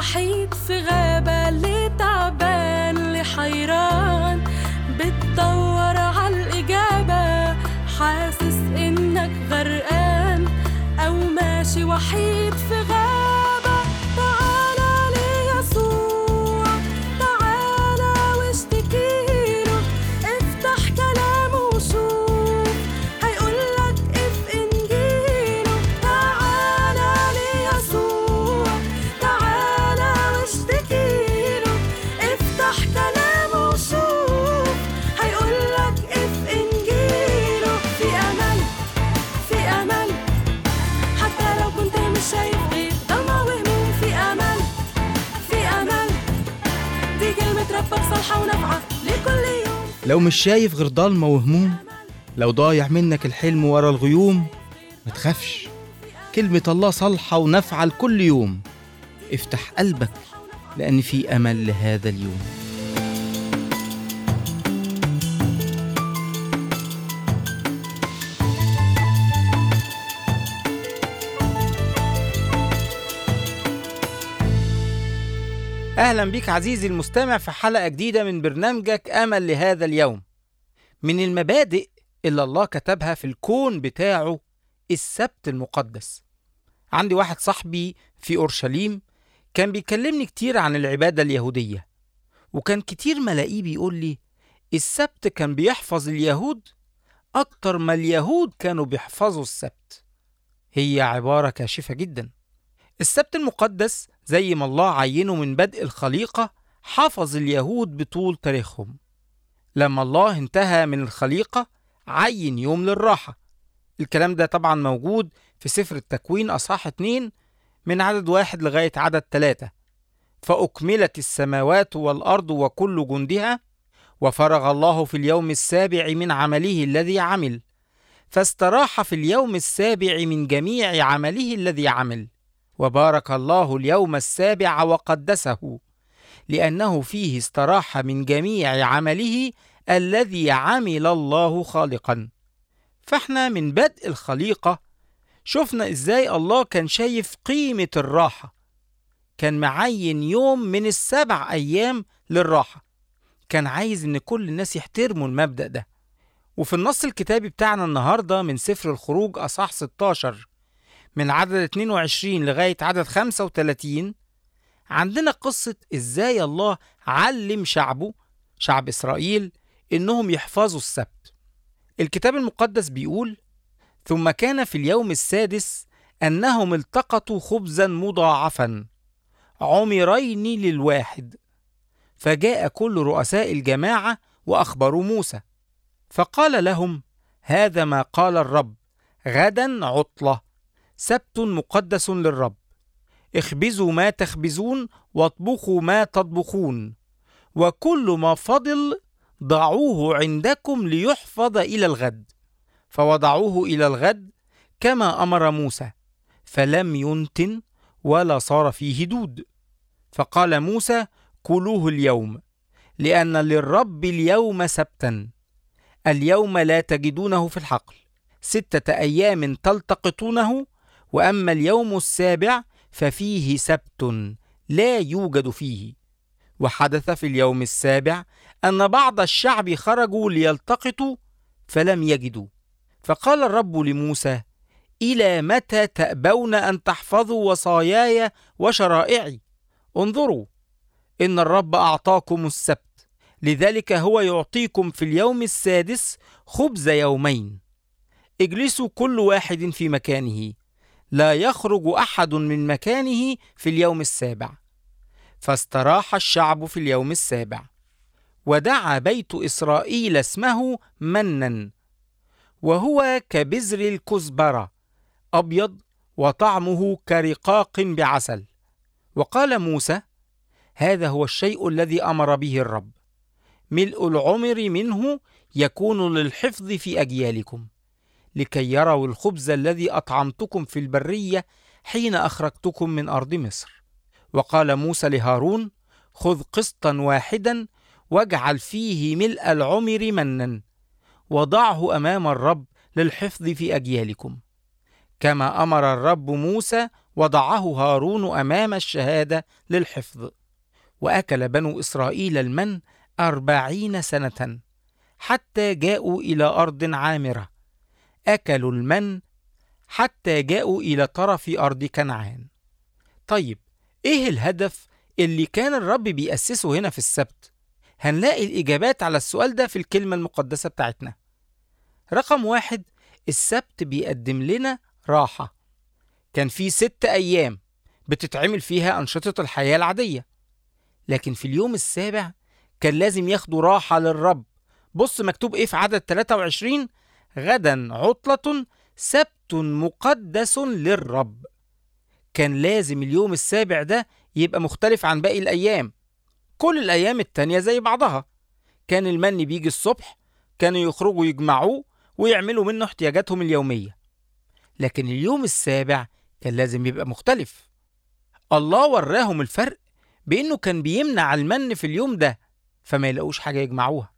وحيد في غابة اللي تعبان اللي حيران بتدور عالإجابة حاسس إنك غرقان أو ماشي وحيد في غابة تعالى ليسوع تعالى واشتكيله افتح كلامه وشوف هيقولك اف انجيله تعالى ليسوع تعالى واشتكيله افتح كلامه وشوف هيقولك اف انجيله في امل في امل حتى لو كنت مش شايف غير ضلمة وهموم في امل في امل دي كلمة ربك صالحة ونافعة لكل يوم لو مش شايف غير ضلمة وهموم لو ضايع منك الحلم ورا الغيوم ما تخافش كلمة الله صالحة ونافعة لكل يوم افتح قلبك لأن في أمل لهذا اليوم أهلا بيك عزيزي المستمع في حلقة جديدة من برنامجك أمل لهذا اليوم من المبادئ اللي الله كتبها في الكون بتاعه السبت المقدس عندي واحد صاحبي في أورشليم كان بيكلمني كتير عن العبادة اليهودية وكان كتير ملاقيه بيقول لي السبت كان بيحفظ اليهود أكتر ما اليهود كانوا بيحفظوا السبت هي عبارة كاشفة جدا السبت المقدس زي ما الله عينه من بدء الخليقة حفظ اليهود بطول تاريخهم لما الله انتهى من الخليقة عين يوم للراحة الكلام ده طبعا موجود في سفر التكوين أصحاح 2 من عدد واحد لغاية عدد ثلاثة فأكملت السماوات والأرض وكل جندها وفرغ الله في اليوم السابع من عمله الذي عمل فاستراح في اليوم السابع من جميع عمله الذي عمل وبارك الله اليوم السابع وقدسه لأنه فيه استراح من جميع عمله الذي عمل الله خالقا فاحنا من بدء الخليقة شفنا ازاي الله كان شايف قيمة الراحة كان معين يوم من السبع أيام للراحة كان عايز إن كل الناس يحترموا المبدأ ده وفي النص الكتابي بتاعنا النهاردة من سفر الخروج أصح 16 من عدد 22 لغاية عدد 35 عندنا قصة إزاي الله علم شعبه شعب إسرائيل إنهم يحفظوا السبت الكتاب المقدس بيقول ثم كان في اليوم السادس أنهم التقطوا خبزا مضاعفا عمرين للواحد فجاء كل رؤساء الجماعة وأخبروا موسى فقال لهم هذا ما قال الرب غدا عطلة سبت مقدس للرب اخبزوا ما تخبزون واطبخوا ما تطبخون وكل ما فضل ضعوه عندكم ليحفظ إلى الغد فوضعوه إلى الغد كما أمر موسى فلم ينتن ولا صار فيه دود فقال موسى كلوه اليوم لأن للرب اليوم سبتا اليوم لا تجدونه في الحقل ستة أيام تلتقطونه وأما اليوم السابع ففيه سبت لا يوجد فيه وحدث في اليوم السابع أن بعض الشعب خرجوا ليلتقطوا فلم يجدوا فقال الرب لموسى إلى متى تأبون أن تحفظوا وصاياي وشرائعي انظروا إن الرب أعطاكم السبت لذلك هو يعطيكم في اليوم السادس خبز يومين اجلسوا كل واحد في مكانه لا يخرج احد من مكانه في اليوم السابع فاستراح الشعب في اليوم السابع ودعا بيت اسرائيل اسمه منا وهو كبذر الكزبره ابيض وطعمه كرقاق بعسل وقال موسى هذا هو الشيء الذي امر به الرب ملء العمر منه يكون للحفظ في اجيالكم لكي يروا الخبز الذي اطعمتكم في البريه حين اخرجتكم من ارض مصر وقال موسى لهارون خذ قسطا واحدا واجعل فيه ملء العمر منا وضعه امام الرب للحفظ في اجيالكم كما امر الرب موسى وضعه هارون أمام الشهادة للحفظ وأكل بنو إسرائيل المن أربعين سنة حتى جاءوا إلى أرض عامرة أكلوا المن حتى جاءوا إلى طرف أرض كنعان طيب إيه الهدف اللي كان الرب بيأسسه هنا في السبت؟ هنلاقي الإجابات على السؤال ده في الكلمة المقدسة بتاعتنا رقم واحد السبت بيقدم لنا راحة كان في ست أيام بتتعمل فيها أنشطة الحياة العادية لكن في اليوم السابع كان لازم ياخدوا راحة للرب بص مكتوب إيه في عدد 23 غدا عطلة سبت مقدس للرب كان لازم اليوم السابع ده يبقى مختلف عن باقي الأيام كل الأيام التانية زي بعضها كان المن بيجي الصبح كانوا يخرجوا يجمعوه ويعملوا منه احتياجاتهم اليومية لكن اليوم السابع كان لازم يبقى مختلف الله وراهم الفرق بأنه كان بيمنع المن في اليوم ده فما يلاقوش حاجة يجمعوها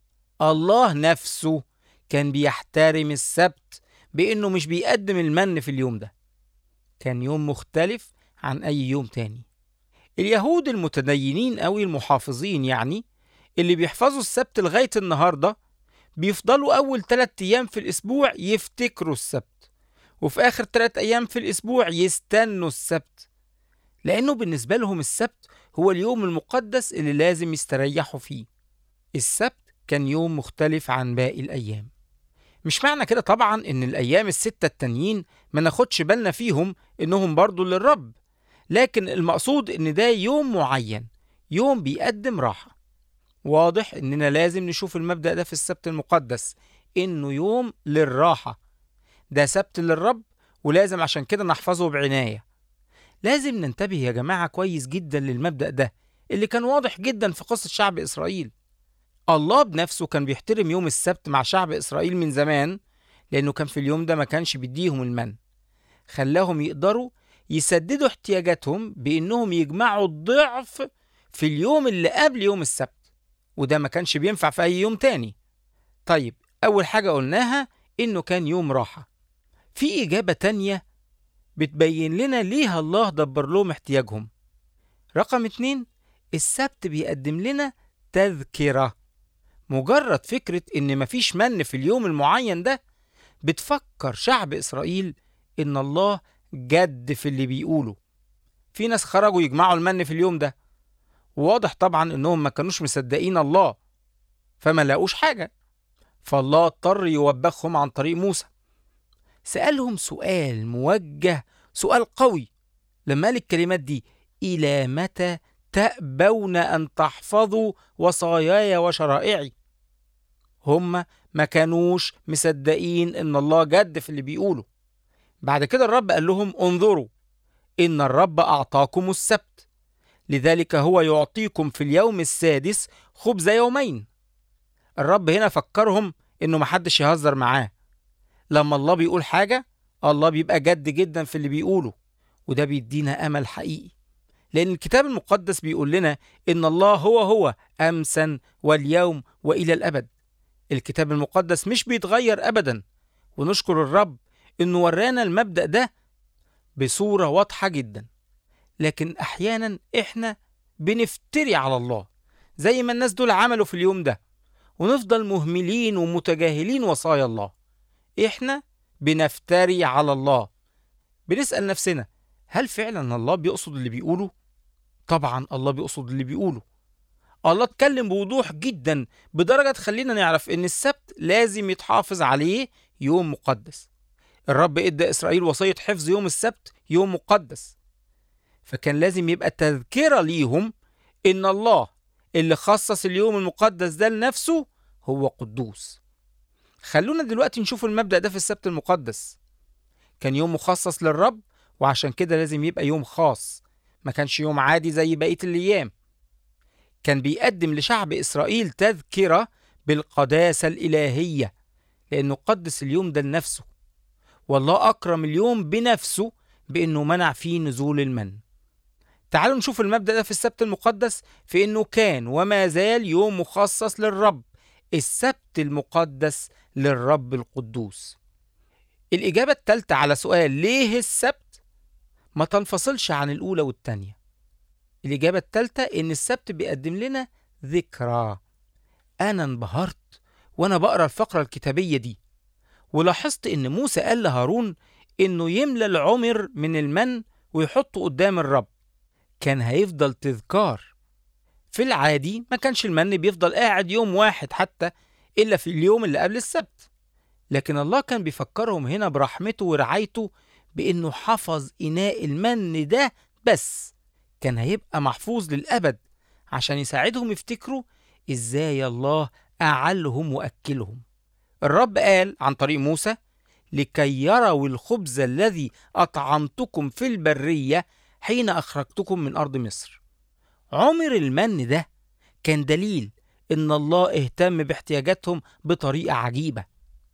الله نفسه كان بيحترم السبت بأنه مش بيقدم المن في اليوم ده كان يوم مختلف عن أي يوم تاني اليهود المتدينين أوي المحافظين يعني اللي بيحفظوا السبت لغاية النهاردة بيفضلوا أول تلات أيام في الأسبوع يفتكروا السبت وفي آخر تلات أيام في الأسبوع يستنوا السبت لأنه بالنسبة لهم السبت هو اليوم المقدس اللي لازم يستريحوا فيه السبت كان يوم مختلف عن باقي الأيام مش معنى كده طبعا إن الأيام الستة التانيين ما ناخدش بالنا فيهم إنهم برضو للرب لكن المقصود إن ده يوم معين يوم بيقدم راحة واضح إننا لازم نشوف المبدأ ده في السبت المقدس إنه يوم للراحة ده سبت للرب ولازم عشان كده نحفظه بعناية لازم ننتبه يا جماعة كويس جدا للمبدأ ده اللي كان واضح جدا في قصة شعب إسرائيل الله بنفسه كان بيحترم يوم السبت مع شعب إسرائيل من زمان لأنه كان في اليوم ده ما كانش بيديهم المن خلاهم يقدروا يسددوا احتياجاتهم بإنهم يجمعوا الضعف في اليوم اللي قبل يوم السبت وده ما كانش بينفع في أي يوم تاني طيب أول حاجة قلناها إنه كان يوم راحة في إجابة تانية بتبين لنا ليه الله دبر لهم احتياجهم رقم اتنين السبت بيقدم لنا تذكرة مجرد فكرة إن مفيش من في اليوم المعين ده بتفكر شعب إسرائيل إن الله جد في اللي بيقوله في ناس خرجوا يجمعوا المن في اليوم ده وواضح طبعا إنهم ما كانوش مصدقين الله فما لاقوش حاجة فالله اضطر يوبخهم عن طريق موسى سألهم سؤال موجه سؤال قوي لما قال الكلمات دي إلى متى تأبون أن تحفظوا وصاياي وشرائعي هم ما كانوش مصدقين إن الله جد في اللي بيقوله بعد كده الرب قال لهم انظروا إن الرب أعطاكم السبت لذلك هو يعطيكم في اليوم السادس خبز يومين الرب هنا فكرهم إنه محدش يهزر معاه لما الله بيقول حاجة الله بيبقى جد جدا في اللي بيقوله وده بيدينا أمل حقيقي لأن الكتاب المقدس بيقول لنا إن الله هو هو أمسا واليوم وإلى الأبد الكتاب المقدس مش بيتغير أبدا ونشكر الرب إنه ورانا المبدأ ده بصورة واضحة جدا لكن أحيانا إحنا بنفتري على الله زي ما الناس دول عملوا في اليوم ده ونفضل مهملين ومتجاهلين وصايا الله إحنا بنفتري على الله بنسأل نفسنا هل فعلا الله بيقصد اللي بيقوله؟ طبعا الله بيقصد اللي بيقوله الله اتكلم بوضوح جدا بدرجة تخلينا نعرف ان السبت لازم يتحافظ عليه يوم مقدس الرب ادى اسرائيل وصية حفظ يوم السبت يوم مقدس فكان لازم يبقى تذكرة ليهم ان الله اللي خصص اليوم المقدس ده لنفسه هو قدوس خلونا دلوقتي نشوف المبدأ ده في السبت المقدس كان يوم مخصص للرب وعشان كده لازم يبقى يوم خاص ما كانش يوم عادي زي بقية الأيام كان بيقدم لشعب إسرائيل تذكرة بالقداسة الإلهية لأنه قدس اليوم ده لنفسه والله أكرم اليوم بنفسه بأنه منع فيه نزول المن تعالوا نشوف المبدأ ده في السبت المقدس في أنه كان وما زال يوم مخصص للرب السبت المقدس للرب القدوس الإجابة الثالثة على سؤال ليه السبت ما تنفصلش عن الأولى والتانية الإجابة التالتة إن السبت بيقدم لنا ذكرى أنا انبهرت وأنا بقرأ الفقرة الكتابية دي ولاحظت إن موسى قال لهارون إنه يملى العمر من المن ويحطه قدام الرب كان هيفضل تذكار في العادي ما كانش المن بيفضل قاعد يوم واحد حتى إلا في اليوم اللي قبل السبت لكن الله كان بيفكرهم هنا برحمته ورعايته بإنه حفظ إناء المن ده بس كان هيبقى محفوظ للأبد عشان يساعدهم يفتكروا إزاي الله أعلهم وأكلهم الرب قال عن طريق موسى لكي يروا الخبز الذي أطعمتكم في البرية حين أخرجتكم من أرض مصر عمر المن ده كان دليل إن الله اهتم باحتياجاتهم بطريقة عجيبة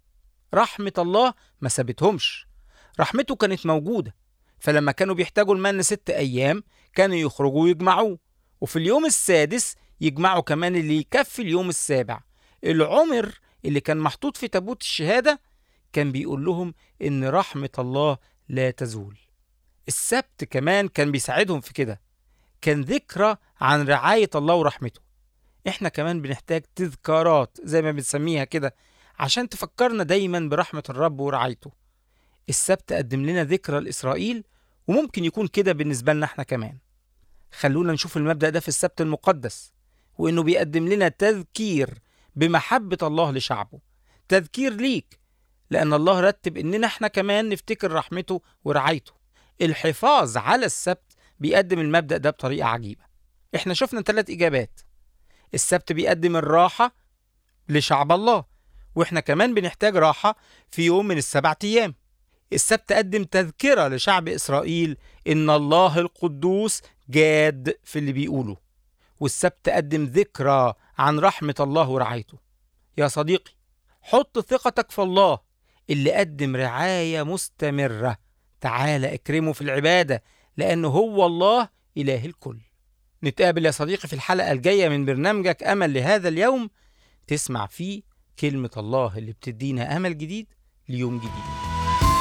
رحمة الله ما سابتهمش رحمته كانت موجودة فلما كانوا بيحتاجوا المن ست أيام كانوا يخرجوا ويجمعوه وفي اليوم السادس يجمعوا كمان اللي يكفي اليوم السابع العمر اللي كان محطوط في تابوت الشهادة كان بيقول لهم إن رحمة الله لا تزول السبت كمان كان بيساعدهم في كده كان ذكرى عن رعاية الله ورحمته احنا كمان بنحتاج تذكارات زي ما بنسميها كده عشان تفكرنا دايما برحمة الرب ورعايته السبت قدم لنا ذكرى لإسرائيل وممكن يكون كده بالنسبة لنا احنا كمان خلونا نشوف المبدأ ده في السبت المقدس وإنه بيقدم لنا تذكير بمحبة الله لشعبه تذكير ليك لأن الله رتب إننا احنا كمان نفتكر رحمته ورعايته الحفاظ على السبت بيقدم المبدأ ده بطريقة عجيبة احنا شفنا ثلاث إجابات السبت بيقدم الراحة لشعب الله واحنا كمان بنحتاج راحة في يوم من السبع أيام السبت قدم تذكرة لشعب إسرائيل إن الله القدوس جاد في اللي بيقوله والسبت قدم ذكرى عن رحمة الله ورعايته يا صديقي حط ثقتك في الله اللي قدم رعاية مستمرة تعال اكرمه في العبادة لأنه هو الله إله الكل نتقابل يا صديقي في الحلقة الجاية من برنامجك أمل لهذا اليوم تسمع فيه كلمة الله اللي بتدينا أمل جديد ليوم جديد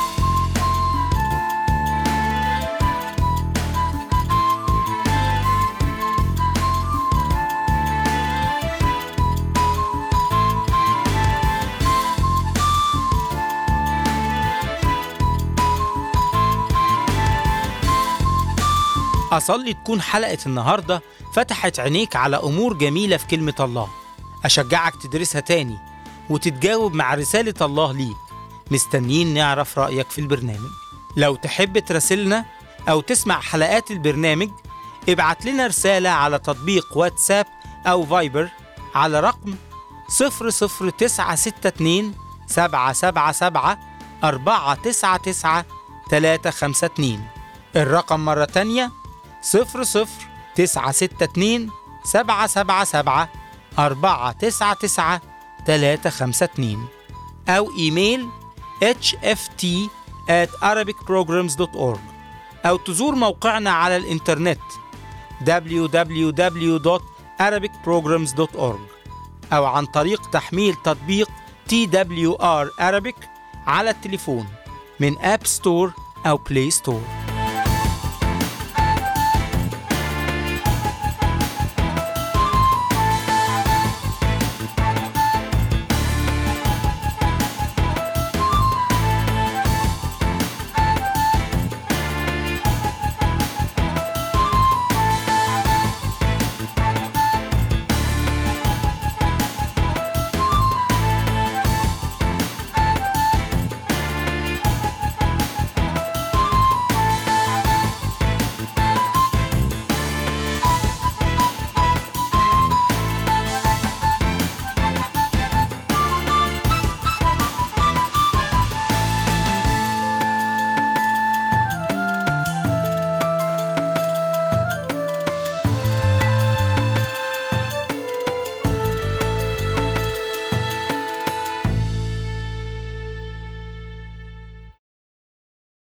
أصلي تكون حلقة النهاردة فتحت عينيك على أمور جميلة في كلمة الله أشجعك تدرسها تاني وتتجاوب مع رسالة الله ليك مستنيين نعرف رأيك في البرنامج لو تحب تراسلنا أو تسمع حلقات البرنامج ابعت لنا رسالة على تطبيق واتساب أو فايبر على رقم 00962 777 499 352 الرقم مرة تانية صفر صفر تسعة ستة اتنين سبعة سبعة سبعة أربعة تسعة تسعة تلاتة خمسة اتنين أو إيميل hft at arabicprograms.org أو تزور موقعنا على الإنترنت www.arabicprograms.org أو عن طريق تحميل تطبيق TWR Arabic على التليفون من أب ستور أو بلاي ستور